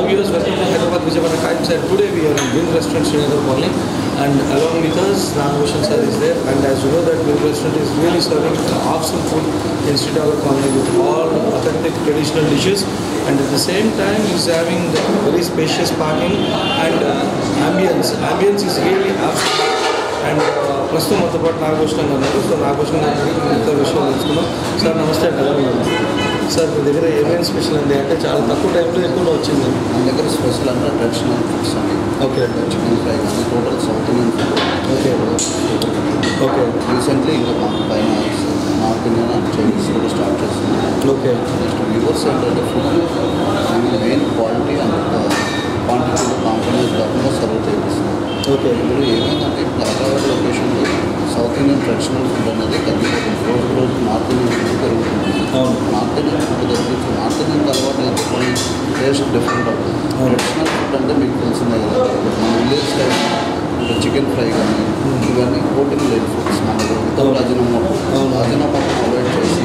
viewers, welcome to Hyderabad Vijayawada Times and today we are in Wind Restaurant Srinagar Colony and along with us Ramakrishnan sir is there and as you know that Wind Restaurant is really serving awesome food in Srinagar Colony with all authentic traditional dishes and at the same time is having very spacious parking and uh, ambience. Ambience is really awesome. And ప్రస్తుతం మనతో పాటు నాగభూషణం గారు ఉన్నారు so Nagabhushanam గారి దగ్గర మిగతా విషయాలు తెలుసుకున్నాం సార్ నమస్తే అండి ఎలా ఉన్నారు సార్ మీ దగ్గర ఏమేమి స్పెషల్ అండి అంటే చాలా తక్కువ టైంలో ఎక్కువ వచ్చింది మన దగ్గర స్పెషల్ అంటే ట్రెడిషనల్ ఫుడ్స్ అండి ఓకే చికెన్ ఫ్రై కానీ total south Indian food okay okay recently ఇంకా మాకు పైన నార్త్ ఇండియన్ అండ్ చైనీస్ కూడా స్టార్ట్ చేస్తున్నాం ఓకే నెక్స్ట్ వ్యూవర్స్ ఏంటంటే ఫుడ్ మెయిన్ క్వాలిటీ అండ్ క్వాంటిటీలో కాంప్రమైజ్ కాకుండా సర్వ్ చేపిస్తున్నాం ఓకే ఇప్పుడు ఏమైందంటే ఇప్పుడు హైదరాబాద్ లొకేషన్లో సౌత్ ఇండియన్ ట్రెడిషనల్ ఫుడ్ అనేది తగ్గిపోతుంది రోజు రోజు నార్త్ ఇండియన్ ఫుడ్ పెరుగుతుంది అవును నార్త్ ఇండియన్ ఫుడ్ తగ్గించి నార్త్ ఇండియన్ అలవాటు అయితే కొన్ని టేస్ట్ డిఫరెంట్ అవుతుంది అవును. ట్రెడిషనల్ ఫుడ్ అంటే మీకు తెలిసిందే కదా మన విలేజ్ స్టైల్ ఇప్పుడు చికెన్ ఫ్రై కానీ ఇవన్నీ ప్రోటీన్ లేని ఫుడ్స్ మన వితౌట్ అవును. అజినోమోటో అవును. అజినోమోటో అవాయిడ్ చేసి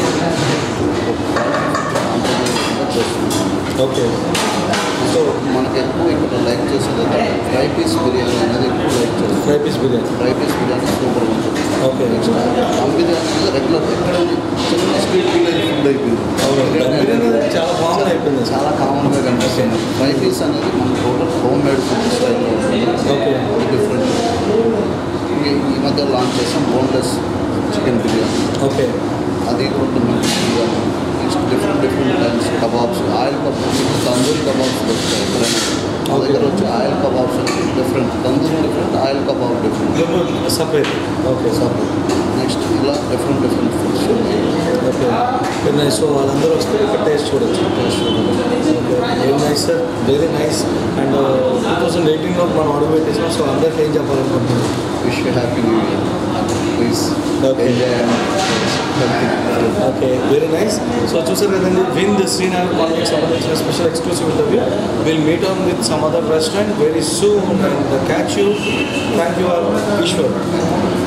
కాంప్రమైజ్ చేస్తున్నాం ఓకే సో మనకి ఎక్కువ ఇక్కడ లైక్ చేసేది ఫ్రై పీస్ బిర్యానీ అనేది ఎక్కువ లైక్ చేస్తాం fry piece biryani fry piece biryani super ఉంటుంది ఓకే నెక్స్ట్ దమ్ బిర్యానీ అనేది రెగ్యులర్ ఎక్కడైనా చిన్న స్ట్రీట్ బిర్యానీ ఫుడ్ అయిపోయింది అవును దమ్ బిర్యానీ అనేది చాలా కామన్ అయిపోయింది చాలా కామన్గా కనిపిస్తుంది ఫ్రై పీస్ అనేది మన టోటల్ హోమ్ మేడ్ ఫుడ్ స్టైల్లో ఉంటుంది ఓకే అది డిఫరెంట్ ఈ- ఈ మధ్య లాంచ్ చేసాం బోన్లెస్ చికెన్ బిర్యానీ ఓకే అది కూడా మంచి biryani next different different types kebabs oil kebabs tandoori kebabs దొరుకుతాయి ఎక్కడైనా మా దగ్గర వచ్చి ఆయిల్ కబాబ్స్ అంటే different tandoori different oil kebab different separate okay సబ్ నెక్స్ట్ ఇలా డిఫరెంట్ డిఫరెంట్ ఫుడ్స్ ఉన్నాయి ఓకే వెరీ నైస్ సో వాళ్ళందరూ వస్తే ఇక్కడ టేస్ట్ చూడొచ్చు టేస్ట్ చూడొచ్చు okay very nice sir very nice and two thousand ఎయిటీన్లో మనం అడుగు పెట్టేసాం సో అందరికి ఏం చెప్పాలనుకుంటున్నాం wish you happy new year please Okay. Enjoy okay very nice so చూసారు కదండి విన్ ద శ్రీనగర్ కాలనీకి సంబంధించిన special exclusive interview will meet on with some other restaurant very soon and catch you thank you all Eshwar